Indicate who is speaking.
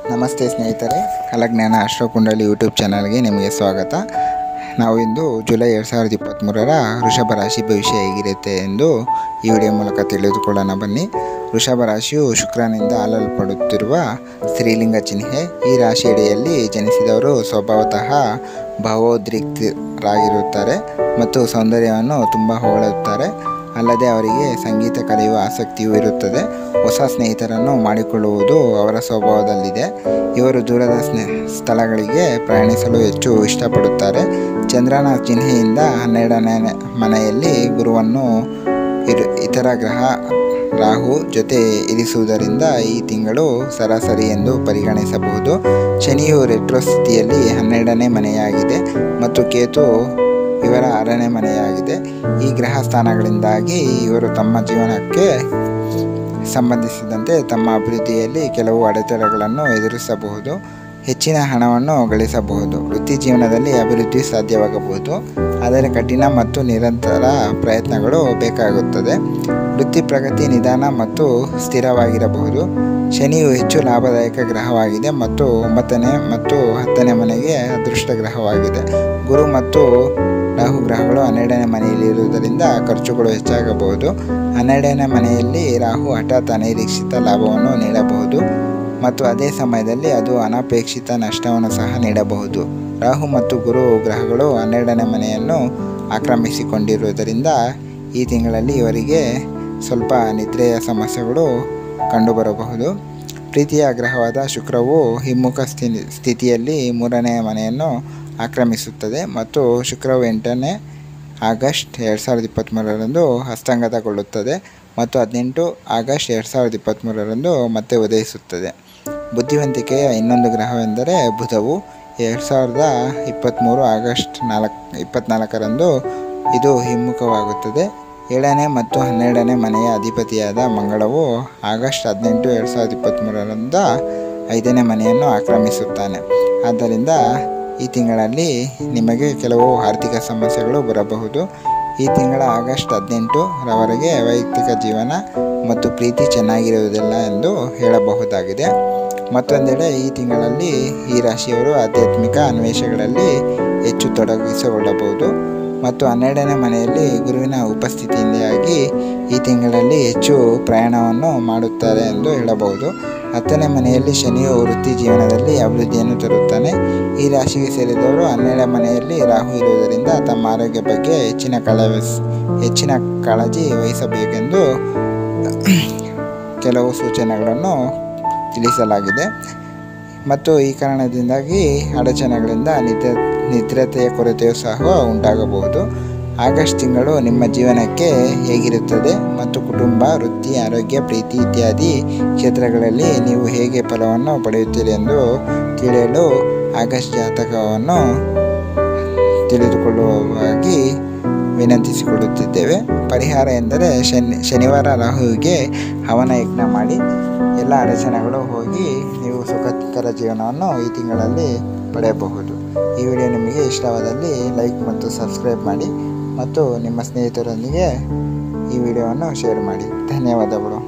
Speaker 1: ನಮಸ್ತೆ ಸ್ನೇಹಿತರೆ ಕಲಾಜ್ಞಾನ ಅಶ್ವಕುಂಡಲಿ ಯೂಟ್ಯೂಬ್ ಚಾನಲ್ಗೆ ನಿಮಗೆ ಸ್ವಾಗತ ನಾವು ಇಂದು ಜುಲೈ ಎರಡು ಸಾವಿರದ ಇಪ್ಪತ್ತ್ಮೂರರ ವೃಷಭ ರಾಶಿ ಭವಿಷ್ಯ ಹೇಗಿರುತ್ತೆ ಎಂದು ಈ ವಿಡಿಯೋ ಮೂಲಕ ತಿಳಿದುಕೊಳ್ಳೋಣ ಬನ್ನಿ ವೃಷಭ ರಾಶಿಯು ಶುಕ್ರನಿಂದ ಆಳಲ್ಪಡುತ್ತಿರುವ ಸ್ತ್ರೀಲಿಂಗ ಚಿಹ್ನೆ ಈ ರಾಶಿಯಡಿಯಲ್ಲಿ ಜನಿಸಿದವರು ಸ್ವಭಾವತಃ ಭಾವೋದ್ರಿಕ್ತರಾಗಿರುತ್ತಾರೆ ಮತ್ತು ಸೌಂದರ್ಯವನ್ನು ತುಂಬ ಹೊಗಳುತ್ತಾರೆ ಅಲ್ಲದೆ ಅವರಿಗೆ ಸಂಗೀತ ಕಲಿಯುವ ಆಸಕ್ತಿಯೂ ಇರುತ್ತದೆ ಹೊಸ ಸ್ನೇಹಿತರನ್ನು ಮಾಡಿಕೊಳ್ಳುವುದು ಅವರ ಸ್ವಭಾವದಲ್ಲಿದೆ ಇವರು ದೂರದ ಸ್ನೇ ಸ್ಥಳಗಳಿಗೆ ಪ್ರಯಾಣಿಸಲು ಹೆಚ್ಚು ಇಷ್ಟಪಡುತ್ತಾರೆ ಚಂದ್ರನ ಚಿಹ್ನೆಯಿಂದ ಹನ್ನೆರಡನೇ ಮನೆಯಲ್ಲಿ ಗುರುವನ್ನು ಇರು ಇತರ ಗ್ರಹ ರಾಹು ಜೊತೆ ಇರಿಸುವುದರಿಂದ ಈ ತಿಂಗಳು ಸರಾಸರಿ ಎಂದು ಪರಿಗಣಿಸಬಹುದು ಶನಿಯು ರೆಟ್ರೋ ಸ್ಥಿತಿಯಲ್ಲಿ ಹನ್ನೆರಡನೇ ಮನೆಯಾಗಿದೆ ಮತ್ತು ಕೇತು ಇವರ ಆರನೇ ಮನೆಯಾಗಿದೆ ಈ ಗ್ರಹ ಸ್ಥಾನಗಳಿಂದಾಗಿ ಇವರು ತಮ್ಮ ಜೀವನಕ್ಕೆ ಸಂಬಂಧಿಸಿದಂತೆ ತಮ್ಮ ಅಭಿವೃದ್ಧಿಯಲ್ಲಿ ಕೆಲವು ಅಡೆತಡೆಗಳನ್ನು ಎದುರಿಸಬಹುದು ಹೆಚ್ಚಿನ ಹಣವನ್ನು ಗಳಿಸಬಹುದು ವೃತ್ತಿ ಜೀವನದಲ್ಲಿ ಅಭಿವೃದ್ಧಿ ಸಾಧ್ಯವಾಗಬಹುದು ಆದರೆ ಕಠಿಣ ಮತ್ತು ನಿರಂತರ ಪ್ರಯತ್ನಗಳು ಬೇಕಾಗುತ್ತದೆ ವೃತ್ತಿ ಪ್ರಗತಿ ನಿಧಾನ ಮತ್ತು ಸ್ಥಿರವಾಗಿರಬಹುದು ಶನಿಯು ಹೆಚ್ಚು ಲಾಭದಾಯಕ ಗ್ರಹವಾಗಿದೆ ಮತ್ತು ಒಂಬತ್ತನೇ ಮತ್ತು ಹತ್ತನೇ ಮನೆಗೆ ಅದೃಷ್ಟ ಗ್ರಹವಾಗಿದೆ ಗುರು ಮತ್ತು ರಾಹು ಗ್ರಹಗಳು ಹನ್ನೆರಡನೇ ಮನೆಯಲ್ಲಿ ಇರುವುದರಿಂದ ಖರ್ಚುಗಳು ಹೆಚ್ಚಾಗಬಹುದು ಹನ್ನೆರಡನೇ ಮನೆಯಲ್ಲಿ ರಾಹು ಹಠಾತ್ ಅನಿರೀಕ್ಷಿತ ಲಾಭವನ್ನು ನೀಡಬಹುದು ಮತ್ತು ಅದೇ ಸಮಯದಲ್ಲಿ ಅದು ಅನಪೇಕ್ಷಿತ ನಷ್ಟವನ್ನು ಸಹ ನೀಡಬಹುದು ರಾಹು ಮತ್ತು ಗುರು ಗ್ರಹಗಳು ಹನ್ನೆರಡನೇ ಮನೆಯನ್ನು ಆಕ್ರಮಿಸಿಕೊಂಡಿರುವುದರಿಂದ ಈ ತಿಂಗಳಲ್ಲಿ ಇವರಿಗೆ ಸ್ವಲ್ಪ ನಿದ್ರೆಯ ಸಮಸ್ಯೆಗಳು ಕಂಡುಬರಬಹುದು ಪ್ರೀತಿಯ ಗ್ರಹವಾದ ಶುಕ್ರವು ಹಿಮ್ಮುಖ ಸ್ಥಿ ಸ್ಥಿತಿಯಲ್ಲಿ ಮೂರನೆಯ ಮನೆಯನ್ನು ಆಕ್ರಮಿಸುತ್ತದೆ ಮತ್ತು ಶುಕ್ರವು ಎಂಟನೇ ಆಗಸ್ಟ್ ಎರಡು ಸಾವಿರದ ಇಪ್ಪತ್ತ್ಮೂರರಂದು ಹಸ್ತಂಗತಗೊಳ್ಳುತ್ತದೆ ಮತ್ತು ಹದಿನೆಂಟು ಆಗಸ್ಟ್ ಎರಡು ಸಾವಿರದ ಇಪ್ಪತ್ತ್ಮೂರರಂದು ಮತ್ತೆ ಉದಯಿಸುತ್ತದೆ ಬುದ್ಧಿವಂತಿಕೆಯ ಇನ್ನೊಂದು ಗ್ರಹವೆಂದರೆ ಬುಧವು ಎರಡು ಸಾವಿರದ ಇಪ್ಪತ್ತ್ಮೂರು ಆಗಸ್ಟ್ ನಾಲ್ಕು ಇಪ್ಪತ್ತ್ನಾಲ್ಕರಂದು ಇದು ಹಿಮ್ಮುಖವಾಗುತ್ತದೆ ಏಳನೇ ಮತ್ತು ಹನ್ನೆರಡನೇ ಮನೆಯ ಅಧಿಪತಿಯಾದ ಮಂಗಳವು ಆಗಸ್ಟ್ ಹದಿನೆಂಟು ಎರಡು ಸಾವಿರದ ಇಪ್ಪತ್ತ್ಮೂರರಿಂದ ಐದನೇ ಮನೆಯನ್ನು ಆಕ್ರಮಿಸುತ್ತಾನೆ ಆದ್ದರಿಂದ ಈ ತಿಂಗಳಲ್ಲಿ ನಿಮಗೆ ಕೆಲವು ಆರ್ಥಿಕ ಸಮಸ್ಯೆಗಳು ಬರಬಹುದು ಈ ತಿಂಗಳ ಆಗಸ್ಟ್ ಹದಿನೆಂಟು ರವರೆಗೆ ವೈಯಕ್ತಿಕ ಜೀವನ ಮತ್ತು ಪ್ರೀತಿ ಚೆನ್ನಾಗಿರುವುದಿಲ್ಲ ಎಂದು ಹೇಳಬಹುದಾಗಿದೆ ಮತ್ತೊಂದೆಡೆ ಈ ತಿಂಗಳಲ್ಲಿ ಈ ರಾಶಿಯವರು ಆಧ್ಯಾತ್ಮಿಕ ಅನ್ವೇಷಗಳಲ್ಲಿ ಹೆಚ್ಚು ತೊಡಗಿಸಿಕೊಳ್ಳಬಹುದು ಮತ್ತು ಹನ್ನೆರಡನೇ ಮನೆಯಲ್ಲಿ ಗುರುವಿನ ಉಪಸ್ಥಿತಿಯಿಂದಾಗಿ ಈ ತಿಂಗಳಲ್ಲಿ ಹೆಚ್ಚು ಪ್ರಯಾಣವನ್ನು ಮಾಡುತ್ತಾರೆ ಎಂದು ಹೇಳಬಹುದು ಹತ್ತನೇ ಮನೆಯಲ್ಲಿ ಶನಿಯು ವೃತ್ತಿ ಜೀವನದಲ್ಲಿ ಅಭಿವೃದ್ಧಿಯನ್ನು ತರುತ್ತಾನೆ ಈ ರಾಶಿಗೆ ಸೇರಿದವರು ಹನ್ನೆರಡನೇ ಮನೆಯಲ್ಲಿ ರಾಹು ಇರುವುದರಿಂದ ತಮ್ಮ ಆರೋಗ್ಯ ಬಗ್ಗೆ ಹೆಚ್ಚಿನ ಕಳ ಹೆಚ್ಚಿನ ಕಾಳಜಿ ವಹಿಸಬೇಕೆಂದು ಕೆಲವು ಸೂಚನೆಗಳನ್ನು ತಿಳಿಸಲಾಗಿದೆ ಮತ್ತು ಈ ಕಾರಣದಿಂದಾಗಿ ಅಡಚಣೆಗಳಿಂದ ನಿದ್ರೆ ನಿದ್ರತೆಯ ಕೊರತೆಯೂ ಸಹ ಉಂಟಾಗಬಹುದು ಆಗಸ್ಟ್ ತಿಂಗಳು ನಿಮ್ಮ ಜೀವನಕ್ಕೆ ಹೇಗಿರುತ್ತದೆ ಮತ್ತು ಕುಟುಂಬ ವೃತ್ತಿ ಆರೋಗ್ಯ ಪ್ರೀತಿ ಇತ್ಯಾದಿ ಕ್ಷೇತ್ರಗಳಲ್ಲಿ ನೀವು ಹೇಗೆ ಫಲವನ್ನು ಪಡೆಯುತ್ತೀರಿ ಎಂದು ತಿಳಿಯಲು ಆಗಸ್ಟ್ ಜಾತಕವನ್ನು ತಿಳಿದುಕೊಳ್ಳುವಾಗಿ ವಿನಂತಿಸಿಕೊಳ್ಳುತ್ತಿದ್ದೇವೆ ಪರಿಹಾರ ಎಂದರೆ ಶನಿ ಶನಿವಾರ ರಾಹುವಿಗೆ ಹವನ ಯಜ್ಞ ಮಾಡಿ ಎಲ್ಲ ಅಡಚಣೆಗಳು ಹೋಗಿ ನೀವು ಸುಖಕರ ಜೀವನವನ್ನು ಈ ತಿಂಗಳಲ್ಲಿ ಪಡೆಯಬಹುದು ಈ ವಿಡಿಯೋ ನಿಮಗೆ ಇಷ್ಟವಾದಲ್ಲಿ ಲೈಕ್ ಮತ್ತು ಸಬ್ಸ್ಕ್ರೈಬ್ ಮಾಡಿ ಮತ್ತು ನಿಮ್ಮ ಸ್ನೇಹಿತರೊಂದಿಗೆ ಈ ವಿಡಿಯೋವನ್ನು ಶೇರ್ ಮಾಡಿ ಧನ್ಯವಾದಗಳು